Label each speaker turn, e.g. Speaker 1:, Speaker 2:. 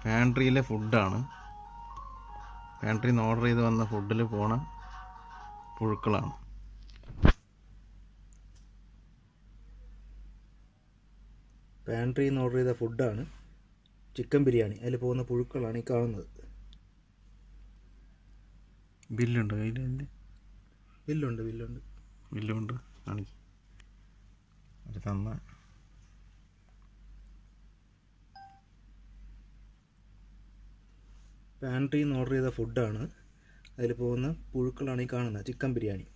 Speaker 1: പാൻട്രിയിലെ ഫുഡാണ് പാൻട്രിയിൽ നിന്ന് ഓർഡർ ചെയ്ത് വന്ന ഫുഡിൽ പോണ പുഴുക്കളാണ്
Speaker 2: പാൻട്രിയിൽ നിന്ന് ഓർഡർ ചെയ്ത ഫുഡാണ് ചിക്കൻ ബിരിയാണി അതിൽ പോകുന്ന പുഴുക്കളാണ് ഈ കാണുന്നത്
Speaker 1: ബില്ലുണ്ട് കയ്യിൽ അതിൻ്റെ
Speaker 2: ബില്ലുണ്ട് ബില്ലുണ്ട്
Speaker 1: ബില്ലുണ്ട് കാണിക്കും അത് തന്ന
Speaker 2: പാൻട്രിയിൽ നിന്ന് ഓർഡർ ചെയ്ത ഫുഡാണ് അതിൽ പോകുന്ന പുഴുക്കളാണ് ഈ കാണുന്നത് ചിക്കൻ ബിരിയാണി